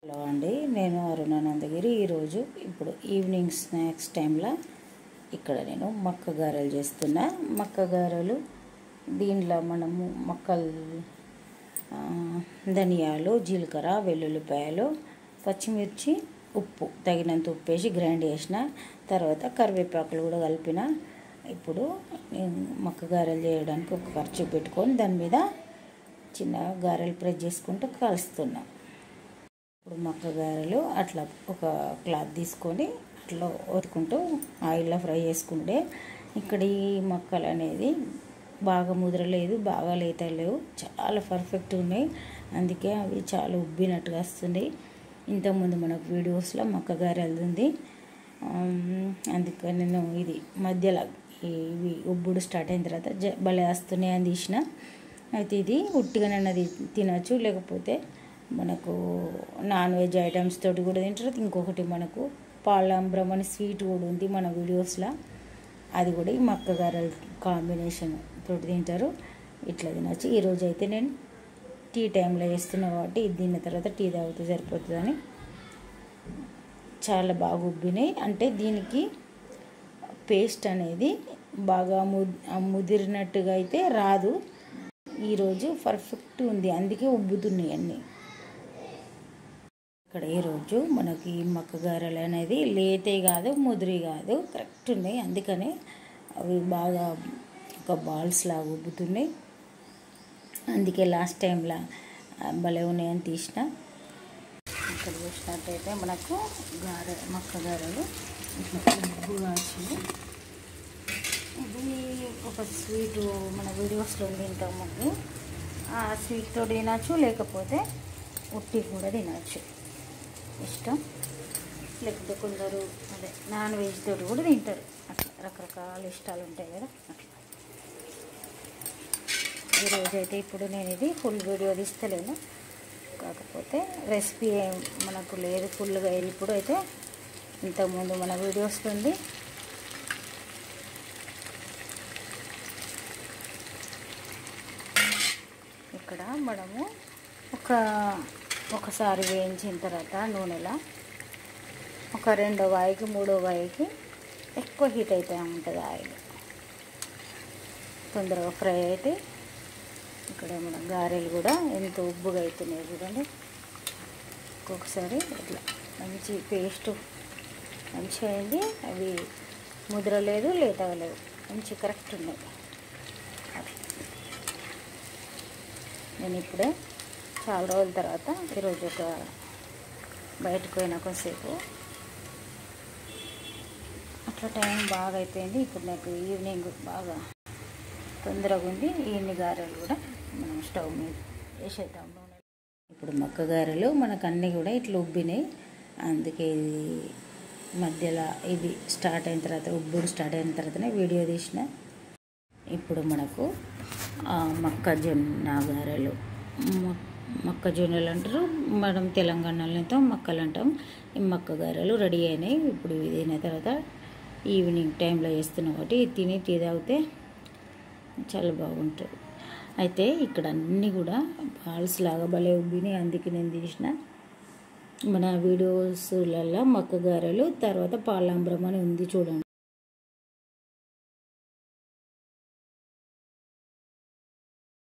hello అండి నేను అరుణానందగిరి ఈరోజు ఇప్పుడు ఈవినింగ్ స్నాక్స్ టైంలో ఇక్కడ నేను మక్క గారెలు చేస్తున్నా మక్క గారెలు దీనిలో మనము మక్కలు ఆ, ధనియాలు జీలకర్ర వెల్లుల్లిపాయలు పచ్చిమిర్చి ఉప్పు తగినంత ఉప్పు వేసి గ్రైండ్ చేసిన తర్వాత కరివేపాకులు కూడా కలిపిన ఇప్పుడు నేను మక్క గారెలు చేయడానికి ఒక ఖర్చు పెట్టుకొని దాని మీద చిన్న గారెలు ప్రెస్ చేసుకుంటూ కాలుస్తున్నా ఇప్పుడు మక్క గారెలు అట్లా ఒక క్లాత్ తీసుకొని అట్లా ఒత్తుకుంటూ ఆయిల్లో ఫ్రై చేసుకుంటే ఇక్కడ ఈ మొక్కలు అనేది బాగా ముదరలేదు బాగా లేత లేవు చాలా పర్ఫెక్ట్ ఉన్నాయి అందుకే అవి చాలా ఉబ్బినట్టుగా వస్తుంది ఇంతకుముందు మనకు వీడియోస్లో మొక్క గారెలు ఉంది అందుకని నేను ఇది మధ్యలో ఇవి ఉబ్బుడు స్టార్ట్ అయిన తర్వాత జ భలే వస్తున్నాయి అని తీసిన అయితే ఇది ఉట్టిగానన్నది తినచ్చు లేకపోతే మనకు నాన్ వెజ్ ఐటమ్స్ తోటి కూడా తింటారు ఇంకొకటి మనకు పాలాంబ్రం అని స్వీట్ కూడా ఉంది మన వీడియోస్లో అది కూడా ఈ మక్క గారెల కాంబినేషన్ తోటి తింటారు ఇట్లా తినచ్చు ఈరోజు అయితే నేను టీ టైంలో చేస్తున్నా కాబట్టి ఇది తిన్న తర్వాత టీ తాగితే సరిపోతుందని చాలా బాగా ఉబ్బినాయి అంటే దీనికి పేస్ట్ అనేది బాగా ము ముదిరినట్టుగా అయితే రాదు ఈరోజు పర్ఫెక్ట్ ఉంది అందుకే ఉబ్బుతున్నాయి అన్నీ ఇక్కడ ఈరోజు మనకి మక్క గారెలు అనేది లేతే కాదు ముదిరి కాదు కరెక్ట్ ఉన్నాయి అందుకనే అవి బాగా ఒక బాల్స్ లాగా ఉబ్బుతున్నాయి అందుకే లాస్ట్ టైంలో భలే ఉన్నాయని తీసిన ఇక్కడ చూసినట్టయితే మనకు గారె మక్క గారెలు ఇట్లా ఉబ్బుగా వచ్చింది ఇది ఒక స్వీట్ మన వీడియోస్లో ఉంది ఇంతకుముందు ఆ స్వీట్ తోటి తినచ్చు లేకపోతే ఉట్టి కూడా తినచ్చు ఇష్టం లేకపోతే కొందరు అదే నాన్ వెజ్ తోటి కూడా తింటారు అట్లా రకరకాల ఇష్టాలు ఉంటాయి కదా అట్లా ఈరోజు అయితే ఇప్పుడు నేను ఇది ఫుల్ వీడియో తీస్తలేను కాకపోతే రెసిపీ ఏం మనకు లేదు ఫుల్గా ఇప్పుడు అయితే ఇంతకుముందు మన వీడియోస్లో ఉంది ఇక్కడ మనము ఒక ఒకసారి వేయించిన తర్వాత నూనెలో ఒక రెండో వాయికి మూడో వాయికి ఎక్కువ హీట్ అయితే ఉంటుంది ఆయిల్ తొందరగా ఫ్రై అయితే ఇక్కడ మన గారెలు కూడా ఎంత ఉబ్బుగా అవుతున్నాయి చూడండి ఒక్కొక్కసారి ఇట్లా మంచి పేస్ట్ మంచిగా అయింది అవి ముద్రలేదు లేట్ అవ్వలేదు మంచి కరెక్ట్ ఉన్నాయి అట్లా నేను ఇప్పుడే చాలా రోజుల తర్వాత ఈరోజు ఒక బయటకు పోయినా కొంతసేపు అట్లా టైం బాగా అయిపోయింది ఇప్పుడు నాకు ఈవినింగ్ బాగా తొందరగా ఉంది ఈయన్ని గారెలు కూడా మనం స్టవ్ మీద వేసేద్దాం నూనె ఇప్పుడు మక్క గారెలు మనకు అన్నీ కూడా ఇట్లా ఉబ్బినాయి అందుకే ఇది మధ్యలో ఇది స్టార్ట్ అయిన తర్వాత ఉబ్బుడు స్టార్ట్ అయిన తర్వాతనే వీడియో తీసిన ఇప్పుడు మనకు మొక్కజొన్న గారెలు మొక్కజొన్నలు అంటారు మనం తెలంగాణలో అయితే మక్కలు అంటాం ఈ మక్క గారెలు రెడీ అయినాయి ఇప్పుడు ఇది అయిన తర్వాత ఈవినింగ్ టైంలో చేస్తున్నాం కాబట్టి తిని టీ తాగితే చాలా బాగుంటుంది అయితే ఇక్కడ అన్నీ కూడా బాల్స్ లాగా భలే ఉబ్బినాయి అందుకే నేను తీసిన మన వీడియోస్లలో మక్క గారెలు తర్వాత పాలాంబ్రం అని ఉంది చూడండి